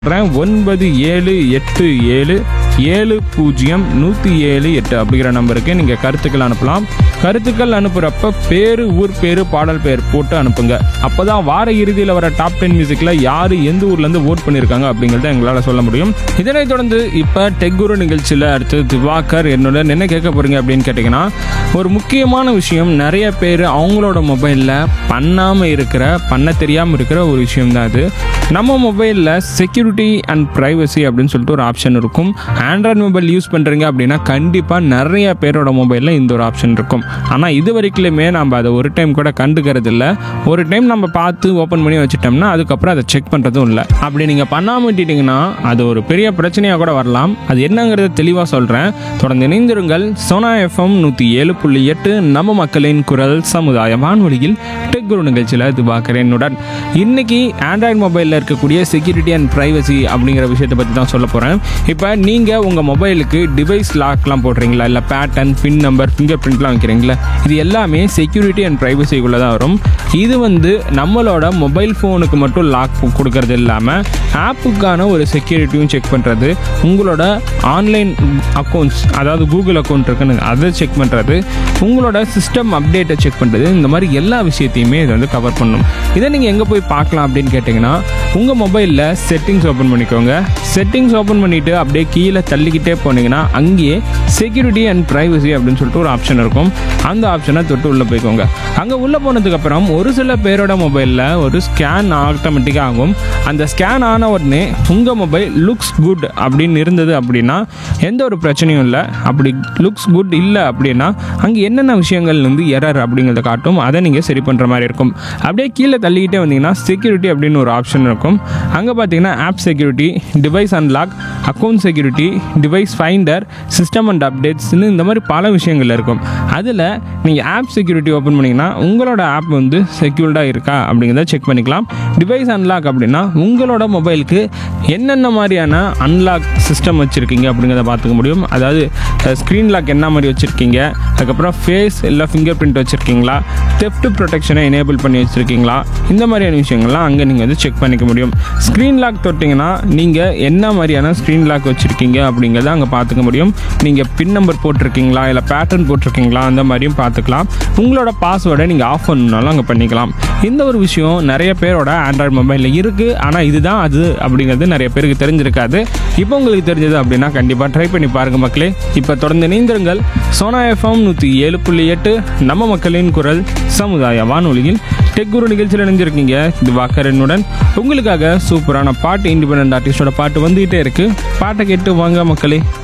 சொல்கிறேன் ஒன்பது ஏழு எட்டு ஏழு ஏழு பூஜ்ஜியம் நூற்றி ஏழு எட்டு அப்படிங்கிற நம்பருக்கு நீங்கள் கருத்துக்கள் அனுப்பலாம் கருத்துக்கள் அனுப்புகிறப்ப பேர் ஊர் பேர் பாடல் பேர் போட்டு அனுப்புங்க அப்போ தான் வார இறுதியில் வர டாப் டென் மியூசிக்கில் யார் எந்த ஊர்லேருந்து ஓட் பண்ணியிருக்காங்க அப்படிங்கிறத எங்களால் சொல்ல முடியும் இதனைத் தொடர்ந்து இப்போ டெக்குரு நிகழ்ச்சியில் அடுத்து திவாகர் என்னோட என்ன கேட்க போகிறீங்க அப்படின்னு கேட்டிங்கன்னா ஒரு முக்கியமான விஷயம் நிறைய பேர் அவங்களோட மொபைலில் பண்ணாமல் இருக்கிற பண்ண தெரியாமல் இருக்கிற ஒரு விஷயம் தான் அது நம்ம மொபைலில் செக்யூரிட்டி அண்ட் ப்ரைவசி அப்படின்னு சொல்லிட்டு ஒரு ஆப்ஷன் இருக்கும் ஆண்ட்ராய்டு மொபைல் யூஸ் பண்ணுறீங்க அப்படின்னா கண்டிப்பாக நிறைய பேரோட மொபைலில் இந்த ஒரு ஆப்ஷன் இருக்கும் ஆனால் இது வரைக்குமே நம்ம அதை ஒரு டைம் கூட கண்டுக்கிறது இல்லை ஒரு டைம் நம்ம பார்த்து ஓப்பன் பண்ணி வச்சுட்டோம்னா அதுக்கப்புறம் அதை செக் பண்ணுறதும் இல்லை அப்படி நீங்கள் பண்ணாமல் விட்டுட்டிங்கன்னா அது ஒரு பெரிய பிரச்சனையாக கூட வரலாம் அது என்னங்கிறத தெளிவாக சொல்கிறேன் தொடர்ந்து இணைந்திருங்கள் சோனா எஃப்எம் நூற்றி ஏழு புள்ளி எட்டு நம்ம மக்களின் குரல் சமுதாய வானொலியில் டெக் குரு நிகழ்ச்சியில் இது பார்க்குறேன் என்னுடன் இன்னைக்கு ஆண்ட்ராய்டு மொபைலில் இருக்கக்கூடிய செக்யூரிட்டி அண்ட் ப்ரைவசி அப்படிங்கிற விஷயத்தை பற்றி தான் சொல்ல போகிறேன் இப்போ நீங்கள் உங்கள் மொபைலுக்கு டிவைஸ் லாக்லாம் போடுறீங்களா இல்லை பேட்டர்ன் பின் நம்பர் ஃபிங்கர் பிரிண்ட்லாம் வைக்கிறீங்களா இது எல்லாமே செக்யூரிட்டி அண்ட் ப்ரைவசிக்குள்ளே தான் வரும் இது வந்து நம்மளோட மொபைல் ஃபோனுக்கு மட்டும் லாக் கொடுக்கறது இல்லாமல் ஆப்புக்கான ஒரு செக்யூரிட்டியும் செக் பண்ணுறது உங்களோட ஆன்லைன் அக்கௌண்ட்ஸ் அதாவது கூகுள் அக்கௌண்ட் இருக்குன்னு அதை செக் பண்ணுறது உங்களோட சிஸ்டம் அப்டேட்டை செக் பண்ணுறது இந்த மாதிரி எல்லா விஷயத்தையுமே இது வந்து கவர் பண்ணும் இதை நீங்கள் எங்கே போய் பார்க்கலாம் அப்படின்னு கேட்டிங்கன்னா உங்கள் மொபைலில் செட்டிங்ஸ் ஓப்பன் பண்ணிக்கோங்க செட்டிங்ஸ் ஓப்பன் பண்ணிவிட்டு அப்படியே கீழே தள்ளிக்கிட்டே போனீங்கன்னா அங்கேயே செக்யூரிட்டி அண்ட் ப்ரைவசி அப்படின்னு சொல்லிட்டு ஒரு ஆப்ஷன் இருக்கும் அந்த ஆப்ஷனை தொட்டு உள்ளே போய்க்கோங்க அங்கே உள்ளே போனதுக்கப்புறம் ஒரு சில பேரோட மொபைலில் ஒரு ஸ்கேன் ஆட்டோமேட்டிக்காக ஆகும் அந்த ஸ்கேன் ஆன உடனே உங்கள் மொபைல் லுக்ஸ் குட் அப்படின்னு இருந்தது அப்படின்னா எந்த ஒரு பிரச்சனையும் இல்லை அப்படி லுக்ஸ் குட் இல்லை அப்படின்னா அங்கே என்னென்ன விஷயங்கள் வந்து எரர் அப்படிங்கிறத காட்டும் அதை நீங்கள் சரி பண்ணுற மாதிரி இருக்கும் அப்படியே கீழே தள்ளிக்கிட்டே வந்தீங்கன்னா செக்யூரிட்டி அப்படின்னு ஒரு ஆப்ஷன் இருக்கும் அங்கே பார்த்தீங்கன்னா app security device unlock account security device finder system and அப்டேட்ஸ்னு இந்த மாதிரி பல விஷயங்கள் இருக்கும் அதில் நீங்கள் ஆப் செக்யூரிட்டி ஓப்பன் பண்ணிங்கன்னா உங்களோட ஆப் வந்து செக்யூர்டாக இருக்கா அப்படிங்கிறத செக் பண்ணிக்கலாம் டிவைஸ் அன்லாக் அப்படின்னா உங்களோட மொபைலுக்கு என்னென்ன மாதிரியான அன்லாக் சிஸ்டம் வச்சுருக்கீங்க அப்படிங்கிறத பார்த்துக்க முடியும் அதாவது ஸ்க்ரீன் லாக் என்ன மாதிரி வச்சுருக்கீங்க அதுக்கப்புறம் ஃபேஸ் இல்லை ஃபிங்கர் பிரிண்ட் வச்சுருக்கீங்களா தெஃப்ட் ப்ரொடெக்ஷனை எனேபிள் பண்ணி வச்சுருக்கீங்களா இந்த மாதிரியான விஷயங்கள்லாம் அங்கே நீங்கள் வந்து செக் பண்ணிக்க முடியும் ஸ்க்ரீன் லாக் தொட்டிங்கன்னா நீங்கள் என்ன மாதிரியான ஸ்க்ரீன் லாக் வச்சுருக்கீங்க அப்படிங்கிறத அங்கே பார்த்துக்க முடியும் நீங்கள் பின் நம்பர் போட்டிருக்கீங்களா இல்லை பேட்டர்ன் போட்டிருக்கீங்களா அந்த மாதிரியும் பார்த்துக்கலாம் உங்களோட பாஸ்வேர்டை நீங்கள் ஆஃப் பண்ணணுனாலும் அங்கே பண்ணிக்கலாம் இந்த ஒரு விஷயம் நிறைய பேரோட ஆண்ட்ராய்டு மொபைலில் இருக்குது ஆனால் இதுதான் அது அப்படிங்கிறது நிறைய பேருக்கு தெரிஞ்சிருக்காது இப்போ உங்களுக்கு தெரிஞ்சது அப்படின்னா கண்டிப்பாக ட்ரை பண்ணி பாருங்கள் மக்களே இப்போ தொடர்ந்து இணைந்திருங்கள் சோனா எஃப்எம் நூற்றி ஏழு புள்ளி எட்டு நம்ம மக்களின் குரல் சமுதாய வானொலியில் டெக் குரு நிகழ்ச்சியில் இணைஞ்சிருக்கீங்க இது வாக்கரனுடன் உங்களுக்காக சூப்பரான பாட்டு இண்டிபெண்ட் ஆர்டிஸ்டோட பாட்டு வந்துகிட்டே இருக்கு பாட்டை கேட்டு வாங்க மக்களே